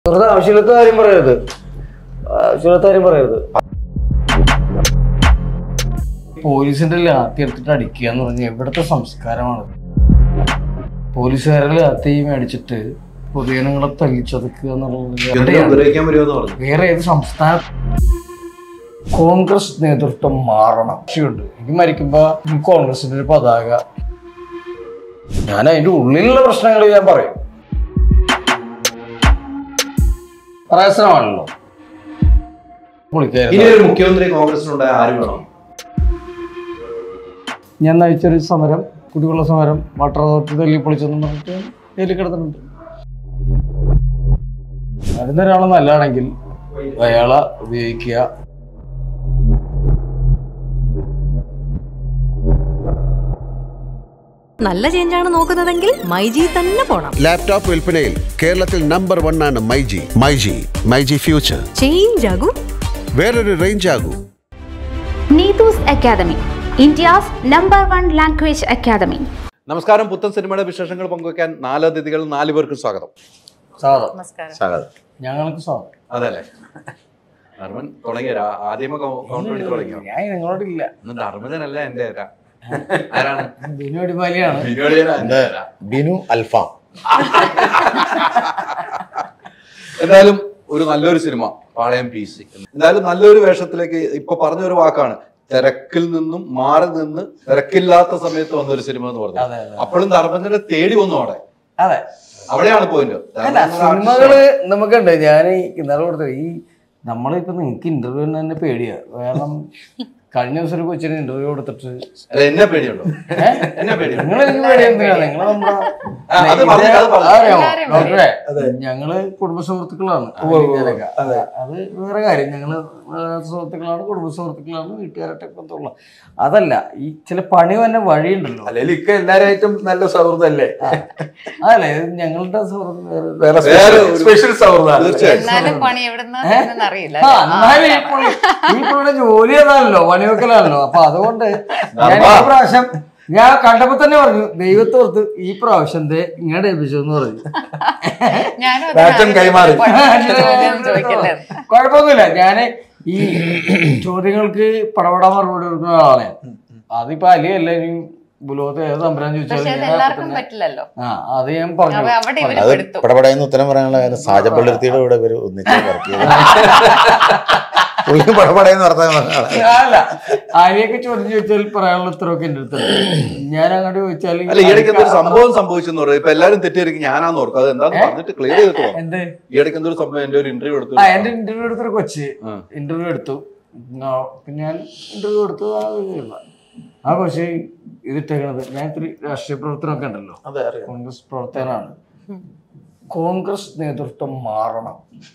വെറുതെ ആവശ്യമില്ലാത്ത കാര്യം പറയരുത് ആവശ്യമില്ലാത്ത കാര്യം പറയരുത് പോലീസിന്റെ ലാത്തി എടുത്തിട്ട് അടിക്കുക എന്ന് പറഞ്ഞാൽ എവിടുത്തെ സംസ്കാരമാണ് പോലീസുകാരെ ലാത്തി മേടിച്ചിട്ട് പൊതുജനങ്ങളെ തല്ലിച്ചതക്കുക എന്നുള്ളത് എവിടെയാണ്? ഉപദ്രവിക്കാൻ വരുമെന്ന് പറഞ്ഞു വേറെ ഏത് സംസ്ഥാന കോൺഗ്രസ് നേതൃത്വം മാറണം ശരിയുണ്ട് എനിക്ക് മരിക്കുമ്പോ ഈ കോൺഗ്രസിന്റെ ഒരു പതാക ഞാൻ അതിന്റെ ഉള്ളിലുള്ള പ്രശ്നങ്ങൾ ഞാൻ പറയും പ്രയാസമാണല്ലോ ഇനി പുള്ളിക്കാരി ഒരു മുഖ്യമന്ത്രി കോൺഗ്രസിനുണ്ടായ ആര് വേണം ഞാൻ നയിച്ചൊരു സമരം കുടിവെള്ള സമരം വാട്ടർ അതോറിറ്റി തല്ലി പൊളിച്ചെന്ന് പറഞ്ഞിട്ട് ജയിലിൽ കിടന്നിട്ടുണ്ട് മരുന്നൊരാൾ നല്ലതാണെങ്കിൽ അയാളെ ഉപയോഗിക്കുക നല്ല ചേഞ്ചാണ് നോക്കുന്നതെങ്കിൽ മൈജി തന്നെ പോണം ലാപ്ടോപ്പ് വിൽപ്പനയിൽ കേരളത്തിൽ നമ്പർ വൺ ആണ് myG myG myG future change ആകും വേറൊരു റേഞ്ച് ആകൂ Neethu's academy India's number one language academy നമസ്കാരം പുത്തൻ സിനിമയുടെ വിശേഷങ്ങൾ പങ്കുവയ്ക്കാൻ നാല് അതിഥികൾ നാല് പേർക്കും സ്വാഗതം സ്വാഗതം സ്വാഗതം ഞങ്ങൾക്ക് സ്വാഗതം അതല്ലേ ധർമ്മൻ തുടങ്ങിയ ആദ്യമേ കൗണ്ടർ അടിച്ച് തുടങ്ങിയോ ഞാൻ നിങ്ങളോടില്ല ഇന്ന് ധർമ്മജനല്ല എന്റെ ഏരാ. ആരാണ് ബിനു അടിമാലിയാണ് ബിനുവാടിയനാ എന്റെ ഏരാ. ബിനു അൽഫാം എന്തായാലും ഒരു നല്ലൊരു സിനിമ പാളയം പി സി എന്തായാലും നല്ലൊരു വേഷത്തിലേക്ക് ഇപ്പൊ പറഞ്ഞ ഒരു വാക്കാണ് തിരക്കിൽ നിന്നും മാറി നിന്ന് തിരക്കില്ലാത്ത സമയത്ത് വന്ന ഒരു സിനിമ എന്ന് അതെ, പറഞ്ഞു അതെ. അപ്പോഴും ധർമ്മജനെ തേടി വന്നു അവിടെ അതെ അവിടെയാണ് പോയിന്റ് അല്ല സിനിമകള് നമുക്കുണ്ട് ഞാൻ ഇന്നലെ കൊടുത്തത് ഈ നമ്മളിപ്പോ നിങ്ങൾക്ക് ഇന്റർവ്യൂ തന്നെ പേടിയാ കാരണം കഴിഞ്ഞ ദിവസം ഒരു കൊച്ചിന് ഇന്റർവ്യൂ കൊടുത്തിട്ട് എന്നെ പേടിയുണ്ടോ എന്നെ പേടിയുണ്ടോ നിങ്ങൾ എനിക്ക് പേടി എന്തിനാ നിങ്ങൾ നമ്മുടെ ആ, അത് പറഞ്ഞു, അത് പറഞ്ഞു. അറിയാമോ ഡോക്ടറെ ഞങ്ങള് കുടുംബ സുഹൃത്തുക്കളാണ് ഞാനൊക്കെ. അത് വേറെ കാര്യം ഞങ്ങള് വേറെ സുഹൃത്തുക്കളാണ് കുടുംബ സുഹൃത്തുക്കളാണ് വീട്ടുകാരായിട്ട് ബന്ധമുള്ള അതല്ല ഈ ചില പണി തന്നെ വഴിയുണ്ടല്ലോ അല്ലെങ്കിൽ ഇക്ക എല്ലാരായിട്ടും നല്ല സൗഹൃദമല്ലേ അതല്ലേ ഇത് ഞങ്ങളുടെ സുഹൃത്ത് വേറെ- വേറെ വേറെ ഒരു- സ്പെഷ്യൽ സൗഹൃദമാണ് തീർച്ചയായും എന്നാലും പണി എവിടുന്ന് അറിയില്ല ആ, എന്നാലും ഈ പുള്ളി ഈ പുള്ളിയുടെ ജോലി അതാണല്ലോ പണിവെക്കലാണല്ലോ അപ്പൊ അതുകൊണ്ട് ഞാൻ ഈ പ്രാവശ്യം ഞാൻ കണ്ടപ്പോ തന്നെ പറഞ്ഞു ദൈവത്തോർത്ത് ഈ പ്രാവശ്യം ദേ ഇങ്ങോട്ട് ഏൽപ്പിച്ചു എന്ന് പറഞ്ഞു ഞാനും അത് ബാറ്റൺ കൈമാറി. ചോദ്യം ചോദിക്കല്ലേ കുഴപ്പമൊന്നുമില്ല ഞാന് ഈ ചോദ്യങ്ങൾക്ക് പടപടാ മറുപടി കൊടുക്കുന്ന ആളാണ് അതിപ്പോ അലിയല്ല ഇനി ബുലോത്ത് ഏത് തമ്പരാൻ പക്ഷെ അത് ചോദിച്ചാൽ എല്ലാവർക്കും പറ്റില്ലല്ലോ ആ അത് ഞാൻ പറഞ്ഞു അവ- അവിടെ ഇവര് അത് പെടുത്തു പടപടയെന്ന് ഉത്തരം പറയാനുള്ള കാര്യം സാജപ്പള്ളിർത്തിയുടെ കൂടെ ഇവര് ഒന്നിച്ച് വർക്ക് ചെയ്തു പുള്ളി പടപടയെന്ന് പറഞ്ഞാൽ അല്ല ആരെയൊക്കെ ചോദ്യം ചോദിച്ചാൽ പറയാനുള്ള ഉത്തരവൊക്കെ എന്റെ അടുത്ത് ഞാൻ അങ്ങോട്ട് ചോദിച്ചാൽ അല്ല ഈ ഇടയ്ക്ക് എന്തൊരു സംഭവം സംഭവിച്ചെന്ന് പറയും ഇപ്പൊ എല്ലാരും തെറ്റിയിരിക്കും ഞാനാന്ന് ഓർക്കും അത് എന്താന്ന് പറഞ്ഞിട്ട് ക്ലിയർ ചെയ്തിട്ട് പോകാം എന്ത് ഈ ഇടയ്ക്ക് എന്തൊരു സംഭവം എന്റെ ഒരു ഇന്റർവ്യൂ എടുത്തു ആ എന്റെ ഇന്റർവ്യൂ എടുത്തൊരു കൊച്ച് ആ. ഇന്റർവ്യൂ എടുത്തു ആ, പിന്നെ ഞാൻ ഇന്റർവ്യൂ എടുത്തു ആ ഇത് ആ കൊച്ച് ഇതിട്ടേക്കണത് ഞാൻ ഇത്തിരി രാഷ്ട്രീയ പ്രവർത്തനമൊക്കെ ഉണ്ടല്ലോ കോൺഗ്രസ് പ്രവർത്തകനാണ് കോൺഗ്രസ് നേതൃത്വം മാറണം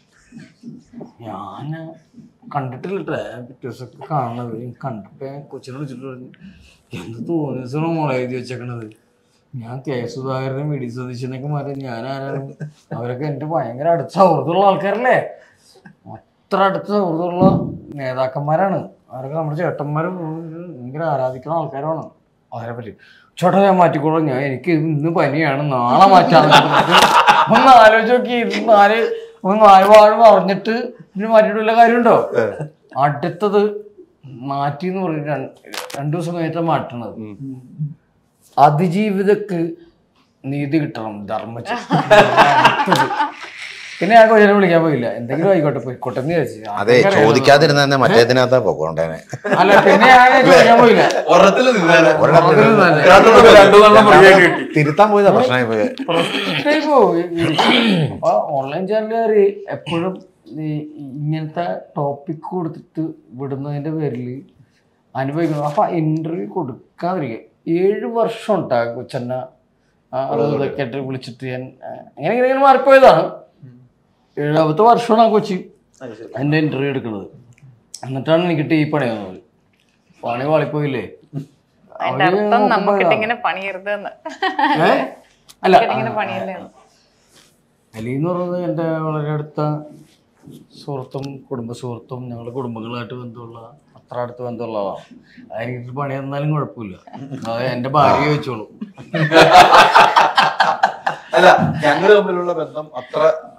ഞാൻ കണ്ടിട്ടില്ലട്ടെ പിറ്റേ ദിവസമൊക്കെ കാണുന്നത് എനിക്ക് കണ്ടപ്പോ ഞാൻ കൊച്ചിനെ വിളിച്ചിട്ട് പറഞ്ഞു എന്ത് തോന്നിയ മോളെ എഴുതി വെച്ചേക്കണത് ഞാൻ കെ സുധാകരനും വി ഡി സതീശനൊക്കെ മാറി ഞാൻ ആരാണ് അവരൊക്കെ എൻ്റെ ഭയങ്കര അടുത്ത സൗഹൃദമുള്ള ആൾക്കാരല്ലേ അത്ര അടുത്ത സൗഹൃദമുള്ള നേതാക്കന്മാരാണ് അവരൊക്കെ നമ്മുടെ ചേട്ടന്മാരും ഭയങ്കര ആരാധിക്കുന്ന ആൾക്കാരാണ് അവരെ പറ്റി ചേട്ടാ ഞാൻ മാറ്റിക്കോളാം ഞാൻ എനിക്ക് ഇന്ന് പനിയാണ് നാളെ മാറ്റാന്ന് പറഞ്ഞിട്ട് ഒന്ന് ആലോചിച്ച് നോക്കി ഇത് നാല് ഒന്ന് നാല് വാഴ പറഞ്ഞിട്ട് ഇതിന് മാറ്റിയിട്ട് വല്ല കാര്യമുണ്ടോ അടുത്തത് മാറ്റി എന്ന് പറഞ്ഞിട്ട് രണ്ട് രണ്ടു ദിവസം കഴിഞ്ഞിട്ട് മാറ്റണത് അതിജീവിതക്ക് നീതി കിട്ടണം ധർമ്മജ അടുത്തത്. പിന്നെ ഞാൻ കൊച്ചിനെ വിളിക്കാൻ പോയില്ല എന്തെങ്കിലും ആയിക്കോട്ടെ പോയിക്കോട്ടെ എന്ന് വിചാരിച്ചു അതെ ചോദിക്കാതിരുന്ന തന്നെ മറ്റേതിനകത്താ പോക്കോണ്ടേനെ അല്ല പിന്നെ ഞാൻ ചോദിക്കാൻ പോയില്ല ഒരെണ്ണത്തിൽ നിന്നേനെ. ഒരെണ്ണത്തിൽ നിന്നേനെ. തിരുത്താൻ പോയതാ പ്രശ്നമായി പോയത് ഇഷ്ടമായി പോയി. അപ്പൊ ഓൺലൈൻ ചാനലുകാര് എപ്പോഴും ഈ ഇങ്ങനത്തെ ടോപ്പിക് കൊടുത്തിട്ട് വിടുന്നതിന്റെ പേരിൽ അനുഭവിക്കുന്നു അപ്പൊ ഇന്റർവ്യൂ കൊടുക്കാതിരിക്കുക ഏഴ് വർഷം ഉണ്ടാ കൊച്ചെന്ന അത് ഇതൊക്കെ ആയിട്ട് വിളിച്ചിട്ട് ഞാൻ ആ, ഇങ്ങനെ ഇങ്ങനെ ഇങ്ങനെ മാറിപ്പോയതാണ് ഏഴാമത്തെ വർഷമാണ് ആ കൊച്ചി എൻ്റെ ഇന്റർവ്യൂ എടുക്കുന്നത് എന്നിട്ടാണ് എനിക്ക് ടീ പണി വന്നത് പണി വാളിപ്പോയില്ലേ അതിന്റെ അവര് അർത്ഥം നോക്കുമ്പോ നമുക്കിട്ട് ഇതാ. ഇങ്ങനെ പണിയരുതെന്ന് ഏ? അല്ല ഇങ്ങനെ പണിയല്ലേന്ന് അലി എന്ന് പറയുന്നത് എൻ്റെ വളരെ അടുത്ത സുഹൃത്തും കുടുംബ സുഹൃത്തും ഞങ്ങൾ കുടുംബങ്ങളായിട്ട് ബന്ധമുള്ള അത്ര അടുത്ത് ബന്ധമുള്ള ആളാണ് അതെനിക്ക് പണി തന്നാലും കുഴപ്പമില്ല അത് എൻ്റെ ഭാര്യ ചോദിച്ചോളൂ അല്ല ഞങ്ങൾ തമ്മിലുള്ള ബന്ധം അത്ര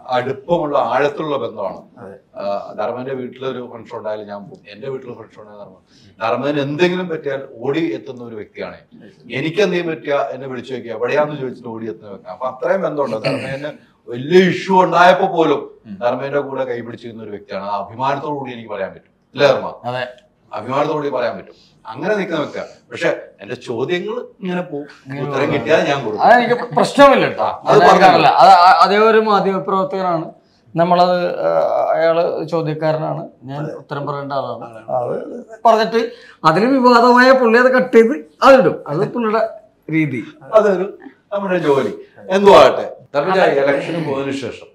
അടുപ്പമുള്ള ആഴത്തിലുള്ള ബന്ധമാണ് ആ, ധർമ്മന്റെ വീട്ടിലൊരു ഫംഗ്ഷൻ ഉണ്ടായാലും ഞാൻ പോകും എന്റെ വീട്ടിൽ ഫംഗ്ഷൻ ഉണ്ടായാൽ ധർമ്മൻ ധർമ്മന് എന്തെങ്കിലും പറ്റിയാൽ ഓടി എത്തുന്ന ഒരു വ്യക്തിയാണ് എനിക്ക് എന്തെങ്കിലും പറ്റിയ എന്നെ വിളിച്ചു നോക്കിയ എവിടെയാന്ന് ചോദിച്ചിട്ട് ഓടി എത്തുന്ന വ്യക്തി അപ്പൊ അത്രയും ബന്ധമുണ്ട് ധർമ്മേന് വലിയ ഇഷ്യൂ ഉണ്ടായപ്പോ പോലും ധർമ്മേന്റെ കൂടെ കൈപിടിച്ചിരുന്ന ഒരു വ്യക്തിയാണ് ആ അഭിമാനത്തോടു കൂടി എനിക്ക് പറയാൻ പറ്റും ഇല്ലേ ധർമ്മ അതെ അഭിമാനത്തോടു കൂടി പറയാൻ പറ്റും അങ്ങനെ നിൽക്കുന്ന വ്യക്തിയാണ് പക്ഷെ എന്റെ ചോദ്യങ്ങൾ ഇങ്ങനെ പോകും ഉത്തരം കിട്ടിയാൽ ഞാൻ കൊടുക്കും അതെനിക്ക് പ്രശ്നമില്ല കേട്ടോ അത് അത് പറഞ്ഞല്ലോ. പറഞ്ഞല്ല അത് അ- അതേ ഒരു മാധ്യമപ്രവർത്തകനാണ് നമ്മളത് ആ, അയാള് ചോദ്യക്കാരനാണ് ഞാൻ ഉത്തരം പറയേണ്ട ആളാണ് അത് പറഞ്ഞിട്ട് അതിന് വിവാദമായ പുള്ളി അത് കട്ട് ചെയ്ത് അതിടും അത് പുള്ളിയുടെ രീതി അതൊരു നമ്മുടെ ജോലി എന്തോ ആകട്ടെ ധർമ്മജ ഇലക്ഷന് പോയതിനു ശേഷം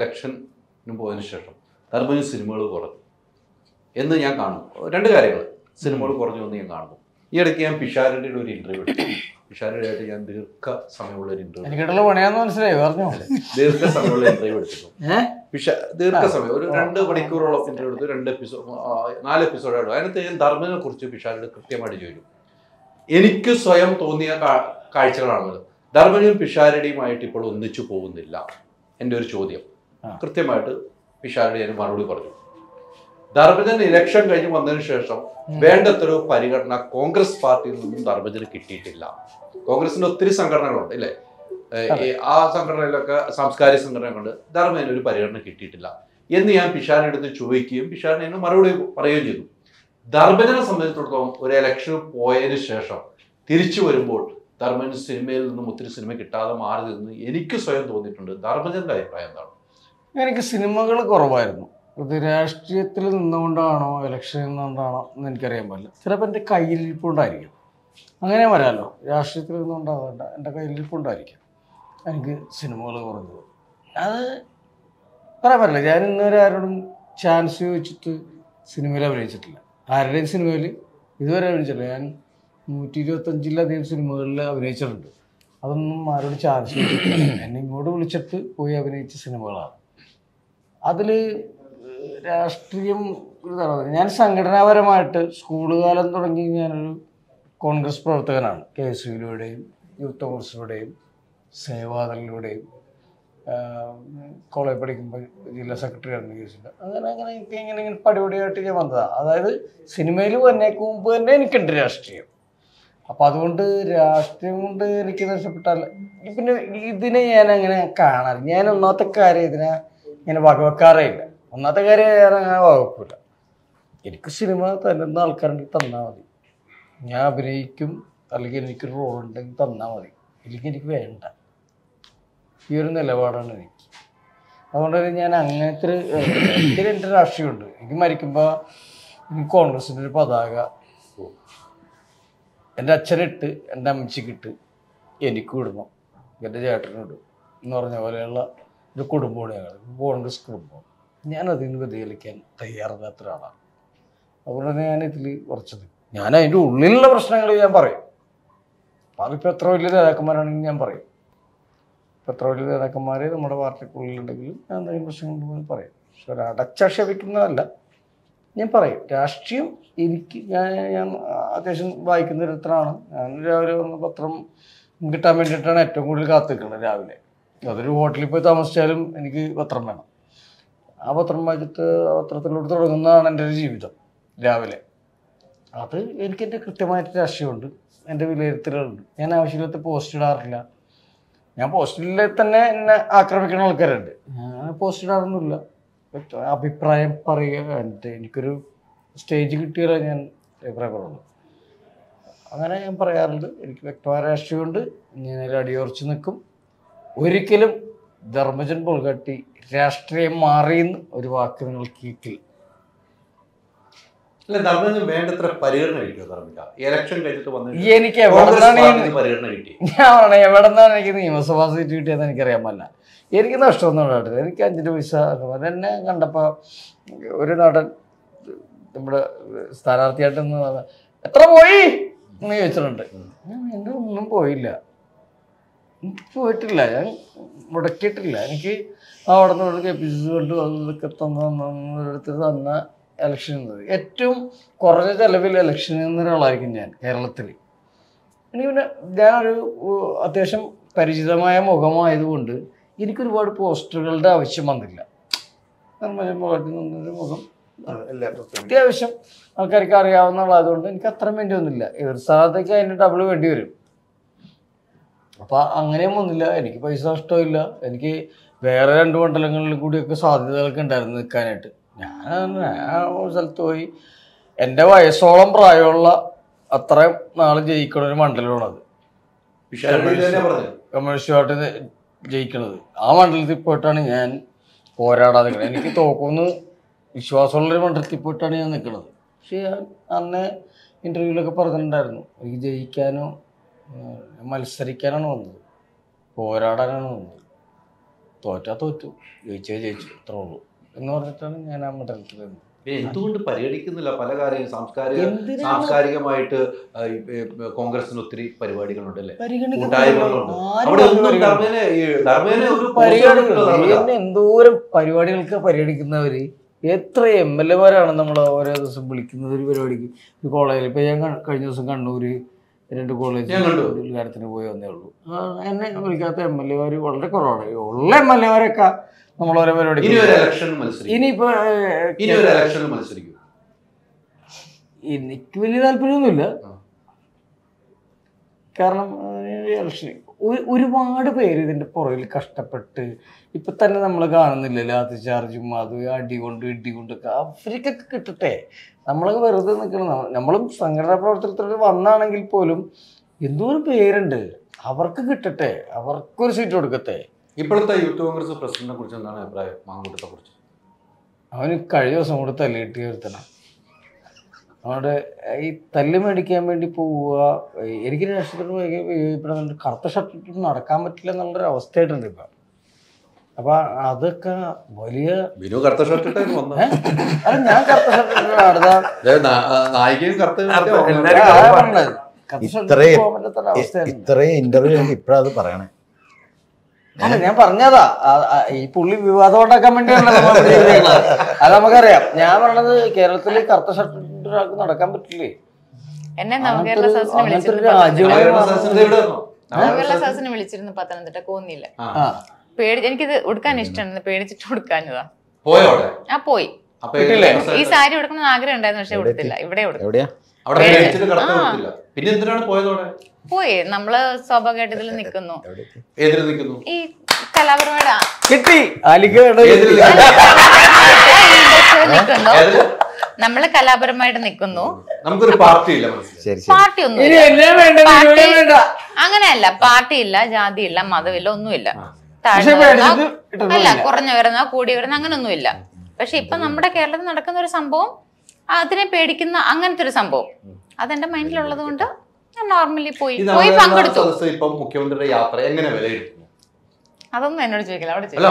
ഇലക്ഷന് പോയതിനു ശേഷം ധർമ്മജ സിനിമകൾ കുറഞ്ഞു എന്ന് ഞാൻ കാണുന്നു രണ്ട് കാര്യങ്ങൾ സിനിമകൾ കുറഞ്ഞു എന്ന് ഞാൻ കാണുന്നു ഈ ഇടയ്ക്ക് ഞാൻ പിഷാരയുടെ ഒരു ഇന്റർവ്യൂ എടുത്തു പിഷാരയുടെ ആയിട്ട് ഞാൻ ദീർഘ സമയമുള്ള ഒരു ഇന്റർവ്യൂ എനിക്കിട്ടുള്ള പണിയാന്ന് മനസ്സിലായി പറഞ്ഞു ദീർഘ സമയമുള്ള ഇന്റർവ്യൂ എടുത്തിരുന്നു ഏഹ് പിഷ ദീർഘസമയം ഒരു രണ്ട് മണിക്കൂറോളം ഇന്റർവ്യൂ എടുത്തു രണ്ട് എപ്പിസോഡ് നാല് എപ്പിസോഡാണ് അതിനകത്ത് ഞാൻ ധർമ്മനെ കുറിച്ച് പിഷാരോട് കൃത്യമായിട്ട് ചോദിച്ചു എനിക്ക് സ്വയം തോന്നിയ കാ- കാഴ്ചകളാണത് ധർമ്മനും പിഷാരടിയുമായിട്ട് ഇപ്പോൾ ഒന്നിച്ചു പോകുന്നില്ല എൻ്റെ ഒരു ചോദ്യം കൃത്യമായിട്ട് പിഷാരടി ഞാൻ മറുപടി പറഞ്ഞു ധർമ്മജൻ ഇലക്ഷൻ കഴിഞ്ഞ് വന്നതിന് ശേഷം വേണ്ടത്രോ പരിഗണന കോൺഗ്രസ് പാർട്ടിയിൽ നിന്നും ധർമ്മജന് കിട്ടിയിട്ടില്ല കോൺഗ്രസിന്റെ ഒത്തിരി സംഘടനകളുണ്ട് ഇല്ലേ ഏഹ് ഈ ആ സംഘടനയിലൊക്കെ സാംസ്കാരിക സംഘടനകളുണ്ട് ധർമ്മേന ഒരു പരിഗണന കിട്ടിയിട്ടില്ല എന്ന് ഞാൻ പിഷാരിന്റെ അടുത്ത് ചോദിക്കുകയും പിഷാരിന് അതിന് മറുപടി പറയുകയും ചെയ്തു ധർമ്മജനെ സംബന്ധിച്ചിടത്തോളം ഒരു ഇലക്ഷൻ പോയതിനു ശേഷം തിരിച്ചു വരുമ്പോൾ ധർമ്മജൻ സിനിമയിൽ നിന്നും ഒത്തിരി സിനിമ കിട്ടാതെ മാറി നിന്ന് എനിക്ക് സ്വയം തോന്നിയിട്ടുണ്ട് ധർമ്മജന്റെ അഭിപ്രായം എന്താണ് എനിക്ക് സിനിമകൾ കുറവായിരുന്നു ഇത് രാഷ്ട്രീയത്തിൽ നിന്നുകൊണ്ടാണോ ഇലക്ഷനിൽ നിന്നുകൊണ്ടാണോ എന്ന് എനിക്കറിയാൻ പാടില്ല ചിലപ്പോൾ എൻ്റെ കയ്യിലിരിപ്പുണ്ടായിരിക്കും അങ്ങനെ വരാമല്ലോ രാഷ്ട്രീയത്തിൽ നിന്നുകൊണ്ടാകണ്ട എൻ്റെ കയ്യിലിരിപ്പുണ്ടായിരിക്കും എനിക്ക് സിനിമകൾ കുറഞ്ഞത് അത് പറയാൻ പറ്റില്ല ഞാൻ ഇന്നുവരെ ആരോടും ചാൻസ് ചോദിച്ചിട്ട് സിനിമയിൽ അഭിനയിച്ചിട്ടില്ല ആരുടെയും സിനിമയിൽ ഇതുവരെ അഭിനയിച്ചിട്ടില്ല ഞാൻ നൂറ്റി ഇരുപത്തഞ്ചിലധികം സിനിമകളിൽ അഭിനയിച്ചിട്ടുണ്ട് അതൊന്നും ആരോട് ചാൻസ് ചോദിച്ചിട്ടില്ല എന്നെ ഇങ്ങോട്ട് വിളിച്ചിട്ട് പോയി അഭിനയിച്ച സിനിമകളാണ് അതിൽ രാഷ്ട്രീയം ഇതാണ് ഞാൻ സംഘടനാപരമായിട്ട് സ്കൂൾ കാലം തുടങ്ങി ഞാനൊരു കോൺഗ്രസ് പ്രവർത്തകനാണ് കെ എസ് യുയിലൂടെയും യൂത്ത് കോൺഗ്രസിലൂടെയും സേവാദളിലൂടെയും കോളേജ് പഠിക്കുമ്പോൾ ജില്ലാ സെക്രട്ടറി ആയിരുന്നു കേസിൽ അങ്ങനെ അങ്ങനെ എനിക്ക് ഇങ്ങനെ ഇങ്ങനെ പടിപടിയായിട്ട് ഞാൻ വന്നതാണ് അതായത് സിനിമയിൽ വന്നേക്ക് മുമ്പ് തന്നെ എനിക്കുണ്ട് രാഷ്ട്രീയം അപ്പം അതുകൊണ്ട് രാഷ്ട്രീയം കൊണ്ട് എനിക്ക് നഷ്ടപ്പെട്ടാൽ പിന്നെ ഇതിനെ ഞാൻ അങ്ങനെ കാണാറ് ഞാൻ ഒന്നാമത്തെ കാര്യം ഇതിനെ ഇങ്ങനെ വകവെക്കാറേ ഇല്ല ഒന്നാമത്തെ കാര്യം ഞാൻ അങ്ങനെ വകവെക്കില്ല എനിക്ക് സിനിമ തരുന്ന ആൾക്കാരുണ്ടെങ്കിൽ തന്നാൽ മതി ഞാൻ അഭിനയിക്കും അല്ലെങ്കിൽ എനിക്കൊരു റോൾ ഉണ്ടെങ്കിൽ തന്നാൽ മതി ഇല്ലെങ്കിൽ എനിക്ക് വേണ്ട ഈ ഒരു നിലപാടാണ് എനിക്ക് അതുകൊണ്ട് തന്നെ ഞാൻ അങ്ങനത്തെ ഒരു എനിക്കൊരു എൻ്റെ രാഷ്ട്രീയമുണ്ട് എനിക്ക് മരിക്കുമ്പോൾ എനിക്ക് കോൺഗ്രസിൻ്റെ ഒരു പതാക എൻ്റെ അച്ഛനിട്ട് എൻ്റെ അമ്മച്ചിക്കിട്ട് എനിക്കും ഇടണം എൻ്റെ ചേട്ടനും ഇടും എന്ന് പറഞ്ഞ പോലെയുള്ള ഒരു കുടുംബമാണ് ഞങ്ങൾ കോൺഗ്രസ് കുടുംബം ഞാൻ അതിൽ നിന്ന് വ്യതിചലിക്കാൻ തയ്യാറല്ലാത്ത ഒരാളാണ് അതുകൊണ്ട് തന്നെ ഞാൻ ഇതിൽ കുറച്ചത് ഞാൻ അതിൻ്റെ ഉള്ളിലുള്ള പ്രശ്നങ്ങൾ ഞാൻ പറയും അതിപ്പോൾ എത്ര വലിയ നേതാക്കന്മാരാണെങ്കിലും ഞാൻ പറയും ഇപ്പം എത്ര വലിയ നേതാക്കന്മാർ നമ്മുടെ പാർട്ടിക്കുള്ളിലുണ്ടെങ്കിലും ഞാൻ എന്തെങ്കിലും പ്രശ്നങ്ങളുണ്ടെന്ന് പറയും പക്ഷെ ഒരു അടച്ചാക്ഷേപിക്കുന്നതല്ല ഞാൻ പറയും രാഷ്ട്രീയം എനിക്ക് ഞാൻ ഞാൻ അത്യാവശ്യം വായിക്കുന്ന ഒരുത്തരാണ് ഞാൻ രാവിലെ വന്ന് പത്രം കിട്ടാൻ വേണ്ടിയിട്ടാണ് ഏറ്റവും കൂടുതൽ കാത്തു നിൽക്കുന്നത് രാവിലെ അതൊരു ഹോട്ടലിൽ പോയി താമസിച്ചാലും എനിക്ക് പത്രം വേണം ആ പത്രം വായിച്ചിട്ട് ആ പത്രത്തിലൂടെ തുടങ്ങുന്നതാണ് എൻ്റെ ഒരു ജീവിതം രാവിലെ അത് എനിക്ക് എൻ്റെ കൃത്യമായിട്ട് രാഷ്ട്രീയമുണ്ട് എൻ്റെ വിലയിരുത്തലുകളുണ്ട് ഞാൻ ആവശ്യമില്ലാത്ത പോസ്റ്റ് ഇടാറില്ല ഞാൻ പോസ്റ്റിൽ തന്നെ എന്നെ ആക്രമിക്കുന്ന ആൾക്കാരുണ്ട് ഞാൻ പോസ്റ്റ് ഇടാറൊന്നുമില്ല വ്യക്ത- അഭിപ്രായം പറയുക എന്നിട്ട് എനിക്കൊരു സ്റ്റേജ് കിട്ടിയാലേ ഞാൻ അഭിപ്രായം പറയുള്ളൂ അങ്ങനെ ഞാൻ പറയാറുണ്ട് എനിക്ക് വ്യക്തമായ രാഷ്ട്രീയമുണ്ട് ഞാൻ അതിൽ അടിയുറച്ച് നിൽക്കും ഒരിക്കലും ധർമ്മജൻ പൊൾകാട്ടി രാഷ്ട്രീയം മാറിയെന്ന് ഒരു വാക്ക് നിങ്ങൾ കേൾക്കില്ല അല്ല ധർമ്മജന് വേണ്ടത്ര പരിഗണന കിട്ടിയോ ധർമ്മിക ഇലക്ഷൻ കഴിഞ്ഞിട്ട് വന്നിട്ട് എനിക്ക് എവിടെ കോൺഗ്രസ് നിന്നാണ് ഈ പാർട്ടിയിൽ നിന്ന് പരിഗണന കിട്ടി ഞാൻ പറഞ്ഞ എവിടെ നിന്നാണ് എനിക്ക് നിയമസഭാ സീറ്റ് കിട്ടിയതെന്ന് എനിക്കറിയാൻ പാടില്ല എനിക്ക് നഷ്ടമൊന്നും ഉണ്ടായിട്ടില്ല എനിക്ക് അഞ്ചിൻ്റെ പൈസ എന്നെ കണ്ടപ്പോൾ ഒരു നടൻ നമ്മുടെ സ്ഥാനാർത്ഥിയായിട്ട് നിന്ന് വന്ന്, എത്ര പോയി എന്ന് ചോദിച്ചിട്ടുണ്ട് ഞാൻ എൻ്റെ ഒന്നും പോയില്ല എനിക്ക് പോയിട്ടില്ല ഞാൻ മുടക്കിയിട്ടില്ല എനിക്ക് അവിടെ നിന്ന് ഇവിടെ കെ പി സി സി കൊണ്ട് അതൊക്കെ തന്നെടുത്ത് തന്ന ഇലക്ഷൻ എന്നത് ഏറ്റവും കുറഞ്ഞ ചെലവിൽ ഇലക്ഷൻ എന്ന ഒരാളായിരിക്കും ഞാൻ കേരളത്തിൽ എനിക്ക് പിന്നെ ഞാനൊരു ഉ, അത്യാവശ്യം പരിചിതമായ മുഖമായതുകൊണ്ട് എനിക്ക് ഒരുപാട് പോസ്റ്ററുകളുടെ ആവശ്യം വന്നില്ല കാരണം മുഖത്ത് നിന്നൊരു മുഖം അത്യാവശ്യം ആൾക്കാർക്ക് അറിയാവുന്നതായതുകൊണ്ട് എനിക്ക് അത്ര വേണ്ടി വന്നില്ല ഇവർ സ്ഥാനത്തേക്ക് അതിന് ഡബിൾ വേണ്ടി വരും അപ്പം അങ്ങനെയും വന്നില്ല എനിക്ക് പൈസ നഷ്ടമില്ല എനിക്ക് വേറെ രണ്ട് മണ്ഡലങ്ങളിൽ കൂടിയൊക്കെ സാധ്യതകളൊക്കെ ഉണ്ടായിരുന്നു നിൽക്കാനായിട്ട് ഞാൻ ആ ഒരു സ്ഥലത്ത് പോയി എൻ്റെ വയസ്സോളം പ്രായമുള്ള അത്രയും നാൾ ജയിക്കണ ഒരു മണ്ഡലമാണത് വിശാലമായി തന്നെ പറഞ്ഞു കമ്മ്യൂണിസ്റ്റ് പാർട്ടി ജയിക്കണത് ആ മണ്ഡലത്തിൽ പോയിട്ടാണ് ഞാൻ പോരാടാൻ നിൽക്കുന്നത് എനിക്ക് തോക്കുമെന്ന് വിശ്വാസമുള്ളൊരു മണ്ഡലത്തിൽ പോയിട്ടാണ് ഞാൻ നിൽക്കുന്നത് പക്ഷേ ഞാൻ അന്ന് ഇൻ്റർവ്യൂവിലൊക്കെ പറഞ്ഞിട്ടുണ്ടായിരുന്നു എനിക്ക് ജയിക്കാനോ ഏഹ്, മത്സരിക്കാനാണ് വന്നത് പോരാടാനാണ് വന്നത് തോറ്റാ തോറ്റു ജയിച്ചേ ജയിച്ചു അത്രേ ഉള്ളൂ എന്ന് പറഞ്ഞിട്ടാണ് ഞാൻ ആ മണ്ഡലത്തിൽ നിന്നത് പിന്നെ എന്തുകൊണ്ട് പരിഗണിക്കുന്നില്ല പല കാര്യങ്ങളും സാംസ്കാരിക എന്തിനാണ് സാംസ്കാരികമായിട്ട് ആ, ഈ, ഏ, കോൺഗ്രസിന് ഒത്തിരി പരിപാടികളുണ്ട് അല്ലേ പരിഗണിക്കുന്നില്ല. കൂട്ടായ്മകളുണ്ട് ആരും അവിടെ ഒന്നും പരിഗണിക്കുന്നില്ല. ധർമ്മേനെ ഈ ധർമ്മേനെ ഒരു പരിഗണിക്കുന്നത് പോസ്റ്റർ എന്നെ എന്തോരം പരിപാടികൾക്ക് പരിഗണിക്കുന്നവര് എത്ര എം എൽ എമാരാണ് നമ്മൾ ഓരോ ദിവസം വിളിക്കുന്നത് ഒരു പരിപാടിക്ക് ഒരു കോളേജിൽ ഇപ്പൊ ഞാൻ ക- കഴിഞ്ഞ ദിവസം കണ്ണൂര് രണ്ട് കോളേജ് ഞാൻ കണ്ടു. ഉദ്ഘാടനത്തിന് പോയി വന്നേ ഉള്ളൂ ആ, എന്നെ വിളിക്കാത്ത എം എൽ എമാര് വളരെ കുറവാണ് ഉള്ള എം എൽ എമാരൊക്കെ നമ്മൾ ഓരോ പരിപാടിക്ക് ഇനി ഒരു ഇലക്ഷൻ മത്സരിക്കും ഇനിയിപ്പോ ഇനി ഒരു ഇലക്ഷനിൽ മത്സരിക്കും എനിക്ക് വലിയ താല്പര്യമൊന്നുമില്ല ആ. കാരണം ഇലക്ഷൻ ഒരുപാട് പേര് ഇതിന്റെ പുറകിൽ കഷ്ടപ്പെട്ട് ഇപ്പൊ തന്നെ നമ്മൾ കാണുന്നില്ല ലാത്തി ചാർജും അത് അടി കൊണ്ട് ഇടി കൊണ്ടൊക്കെ അവർക്കൊക്കെ കിട്ടട്ടെ നമ്മളൊക്കെ വെറുതെ നിൽക്കണം നമ്മ- നമ്മളും സംഘടനാ പ്രവർത്തനത്തിൽ വന്നാണെങ്കിൽ പോലും എന്തോരം പേരുണ്ട് അവർക്ക് കിട്ടട്ടെ അവർക്കൊരു സീറ്റ് കൊടുക്കട്ടെ ഇപ്പോഴത്തെ യൂത്ത് കോൺഗ്രസ് പ്രസിഡന്റിനെ കുറിച്ച് എന്താണ് അഭിപ്രായം മാങ്കൂട്ടത്തെ കുറിച്ച് അവന് കഴിഞ്ഞ ദിവസം കൂടെ തല്ലിയിട്ട് വരുത്തണം അതുകൊണ്ട് ഈ തല്ല് മേടിക്കാൻ വേണ്ടി പോവുക എനിക്ക് രാഷ്ട്രീയത്തിന് ഇവിടെ കറുത്ത ഷർട്ട് ഇട്ട് നടക്കാൻ പറ്റില്ല എന്നുള്ളൊരു അവസ്ഥയായിട്ടുണ്ട് ഇപ്പം അപ്പം അതൊക്കെ വലിയ ബിനു കറുത്ത ഷർട്ട് ഇട്ടായിരുന്നു വന്നത് ഏ? അല്ല ഞാൻ കറുത്ത ഷർട്ട് ഇട്ട് നടത്താൻ ദേ, നാ- ആ, നായികയും കറുത്ത അതാ പറഞ്ഞത്. കറുത്ത ഷർട്ട് ഇട്ട് ഇത്രയും പോകാൻ പറ്റാത്തൊരു അവസ്ഥയാണ് ഇത്രയും ഇന്റർവ്യൂ ഇപ്പഴത് പറയണേ അല്ല ഞാൻ പറഞ്ഞതാ ആ- ആ, ഈ പുള്ളി വിവാദം ഉണ്ടാക്കാൻ വേണ്ടിയാണ് നമ്മൾ ഇവിടെ ഇരിക്കുന്നത്. അത് നമുക്കറിയാം ഞാൻ പറഞ്ഞത് കേരളത്തിൽ കറുത്ത ഷർട്ട് ഇട്ട് ഒരാൾക്ക് നടക്കാൻ പറ്റില്ലേ എന്നെ നവകേരള അങ്ങനത്തെ ഒരു- സദസ്സിനെ അങ്ങനത്തെ ഒരു വിളിച്ചിരുന്നു രാജ്യമായി നവകേരള മാറുന്നത് സദസ്സിന്റെ ഇവിടെ വന്നോ? നവകേരള സദസ്സിനെ വിളിച്ചിരുന്നു പത്തനംതിട്ട കോന്നില്ല ആ. ആ പേടി എനിക്കിത് ഉടുക്കാൻ ഇഷ്ടമാണ് പേടിച്ചിട്ട് ഉടുക്കാഞ്ഞതാ പോയോ അവിടെ ആ പോയി അപ്പൊ കിട്ടില്ലേ? ഈ സാരി ഉടുക്കണം ആഗ്രഹം ഉണ്ടായിരുന്നു പക്ഷെ ഉടുത്തില്ല ഇവിടെ ഉടുത്തു എവിടെയാ അവിടെ പേടി. കഴിച്ചിട്ട് കറുത്ത ആ. കൊടുത്തില്ല പിന്നെ എന്തിനാണ് പോയത് അവിടെ പോയി നമ്മള് സ്വാഭാവികമായിട്ട് ഇതിൽ നിൽക്കുന്നു ഏതിൽ നിൽക്കുന്നു ഈ കലാപരമായിട്ട് ആ- കിട്ടി അലിക്ക് ഏതിൽ നിൽക്കുന്നു? നിൽക്കുന്നു ഏതില്? നമ്മള് കലാപരമായിട്ട് നിൽക്കുന്നു നമുക്കൊരു പാർട്ടി ഇല്ല മനസ്സിലായി ശരി ശരി പാർട്ടി ഒന്നും ഇനി എന്നെ വേണ്ട പാർട്ടി വിനുവിനെ വേണ്ട അങ്ങനെയല്ല പാർട്ടി ഇല്ല ജാതി ഇല്ല മതമില്ല ഒന്നുമില്ല പക്ഷെ താഴ്ന്നു വരുന്ന പേടിച്ചിട്ട് ഇട്ടൊന്നുമില്ല. അല്ല കുറഞ്ഞു വരുന്ന കൂടി വരുന്ന അങ്ങനൊന്നുമില്ല പക്ഷെ ഇപ്പൊ നമ്മുടെ കേരളത്തിൽ നടക്കുന്ന ഒരു സംഭവം അതിനെ പേടിക്കുന്ന അങ്ങനത്തെ ഒരു സംഭവം അതെന്റെ മൈൻഡിലുള്ളത് കൊണ്ട് ഞാൻ നോർമലി പോയി ഈ പോയി നവകേരള പങ്കെടുത്തു സദസ്സ് ഇപ്പം മുഖ്യമന്ത്രിയുടെ യാത്ര എങ്ങനെ വിലയിരുത്തുന്നു അതൊന്നും എന്നോട് ചോദിക്കില്ല അവിടെ അല്ല